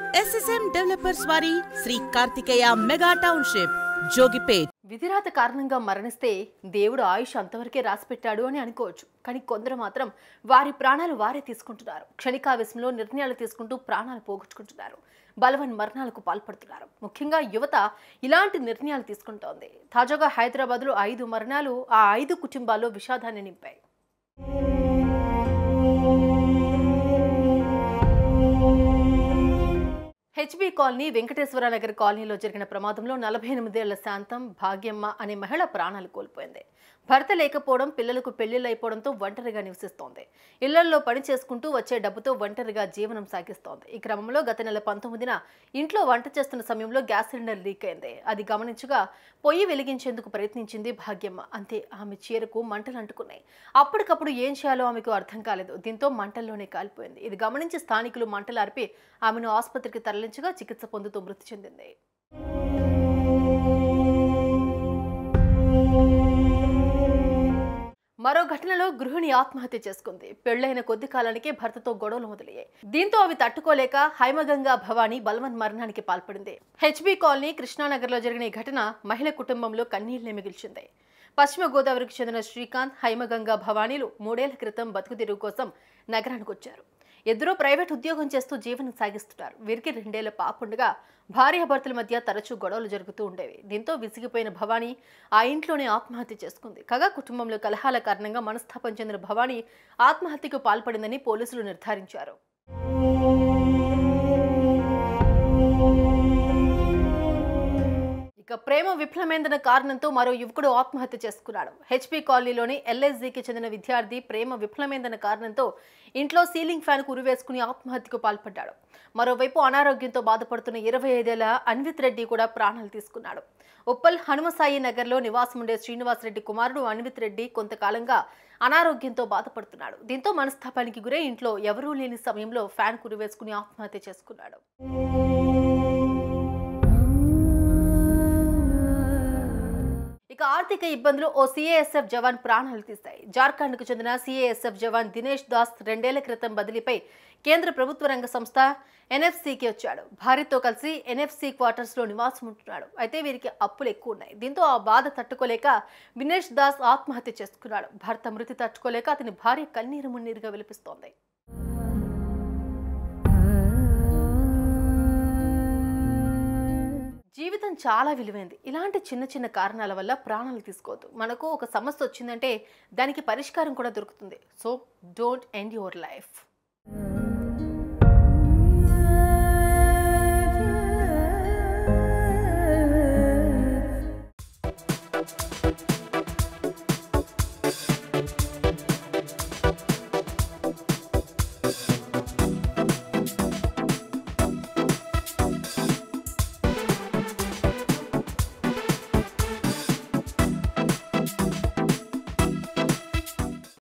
SSM developers వారి Shri Karthikeya mega township Jogipet విధిరాత కారణంగా మరణిస్తే దేవుడు ఆయుష్ అంతవరకే రాసిపెట్టాడు అని అనుకోవచ్చు కానీ కొందరు మాత్రం వారి ప్రాణాలు వారే తీసుకుంటున్నారు క్షణికావేశంలో నిర్ణయాలు తీసుకుంటూ ప్రాణాలు పోగొట్టుకుంటున్నారు బలవన్ మరణాలకు పాల్పడుతున్నారు ముఖ్యంగా యువత ఇలాంటి నిర్ణయాలు తీసుకుంటోంది తాజాగా హైదరాబాద్లో ఐదు మరణాలు ఆ ఐదు కుటుంబాల్లో విషాదాన్ని నింపాయి హెచ్బి కాలనీ వెంకటేశ్వర నగర్ కాలనీలో జరిగిన ప్రమాదంలో నలభై ఎనిమిదేళ్ల శాంతం భాగ్యమ్మ అనే మహిళ ప్రాణాలు కోల్పోయింది భర్త లేకపోవడం పిల్లలకు పెళ్లిళ్ళు అయిపోవడంతో ఒంటరిగా నివసిస్తోంది ఇళ్లలో పని చేసుకుంటూ వచ్చే డబ్బుతో ఒంటరిగా జీవనం సాగిస్తోంది ఈ క్రమంలో గత నెల పంతొమ్మిదిన ఇంట్లో వంట చేస్తున్న సమయంలో గ్యాస్ సిలిండర్ లీక్ అయింది అది గమనించగా పొయ్యి వెలిగించేందుకు ప్రయత్నించింది భాగ్యమ్మ అంతే ఆమె చీరకు మంటలు అంటుకున్నాయి అప్పటికప్పుడు ఏం చేయాలో ఆమెకు అర్థం కాలేదు దీంతో మంటల్లోనే కాలిపోయింది ఇది గమనించి స్థానికులు మంటలు ఆర్పి ఆమెను ఆసుపత్రికి తరలించగా చికిత్స పొందుతూ మృతి చెందింది మరో ఘటనలో గృహిణి ఆత్మహత్య చేసుకుంది పెళ్లైన కొద్ది కాలానికే భర్తతో గొడవలు మొదలయ్యాయి దీంతో అవి తట్టుకోలేక హైమగంగా భవానీ బలవన్ మరణానికి పాల్పడింది హెచ్బి కాలనీ కృష్ణానగర్లో జరిగిన ఈ ఘటన మహిళ కుటుంబంలో కన్నీళ్లే మిగిల్చింది పశ్చిమ గోదావరికి చెందిన శ్రీకాంత్ హైమగంగా భవానీలు మూడేళ్ల క్రితం బతుకు తెరువు కోసం నగరానికి వచ్చారు ఇద్దరూ ప్రైవేట్ ఉద్యోగం చేస్తూ జీవనం సాగిస్తున్నారు వీరికి రెండేళ్ల పాపుండగా భార్యాభర్తల మధ్య తరచూ గొడవలు జరుగుతూ ఉండేవి దీంతో విసిగిపోయిన భవానీ ఆ ఇంట్లోనే ఆత్మహత్య చేసుకుంది కాగా కుటుంబంలో కలహాల కారణంగా మనస్తాపం చెందిన భవానీ ఆత్మహత్యకు పాల్పడిందని పోలీసులు నిర్ధారించారు ఇక ప్రేమ విఫలమైందన్న కారణంతో మరో యువకుడు ఆత్మహత్య చేసుకున్నాడు హెచ్పి కాలనీలోని ఎల్ఎస్జీకి చెందిన విద్యార్థి ప్రేమ విఫలమైందన్న కారణంతో ఇంట్లో సీలింగ్ ఫ్యాన్ ఉరివేసుకుని ఆత్మహత్యకు పాల్పడ్డాడు మరోవైపు అనారోగ్యంతో బాధపడుతున్న ఇరవై ఐదేళ్ల అన్విత్ రెడ్డి కూడా ప్రాణాలు తీసుకున్నాడు ఉప్పల్ హనుమసాయి నగర్లో నివాసముండే శ్రీనివాస్ రెడ్డి కుమారుడు అన్విత్ రెడ్డి కొంతకాలంగా అనారోగ్యంతో బాధపడుతున్నాడు దీంతో మనస్తాపానికి గురై ఇంట్లో ఎవరూ లేని సమయంలో ఫ్యాన్ కురివేసుకుని ఆత్మహత్య చేసుకున్నాడు ఇక ఆర్థిక ఇబ్బందులు ఓ సిఏఎస్ఎఫ్ జవాన్ ప్రాణాలు తీశాయి జార్ఖండ్కు చెందిన సిఏఎస్ఎఫ్ జవాన్ దినేష్ దాస్ రెండేళ్ల క్రితం బదిలీపై కేంద్ర ప్రభుత్వ రంగ సంస్థ ఎన్ఎఫ్సికి వచ్చాడు భార్యతో కలిసి ఎన్ఎఫ్సి క్వార్టర్స్లో నివాసం ఉంటున్నాడు అయితే వీరికి అప్పులు ఎక్కువ ఉన్నాయి దీంతో ఆ బాధ తట్టుకోలేక వినేష్ దాస్ ఆత్మహత్య చేసుకున్నాడు భర్త మృతి తట్టుకోలేక అతని భార్య కన్నీరు మున్నీరుగా విలిపిస్తోంది జీవితం చాలా విలువైంది ఇలాంటి చిన్న చిన్న కారణాల వల్ల ప్రాణాలు తీసుకోవద్దు మనకు ఒక సమస్య వచ్చిందంటే దానికి పరిష్కారం కూడా దొరుకుతుంది so don't end your life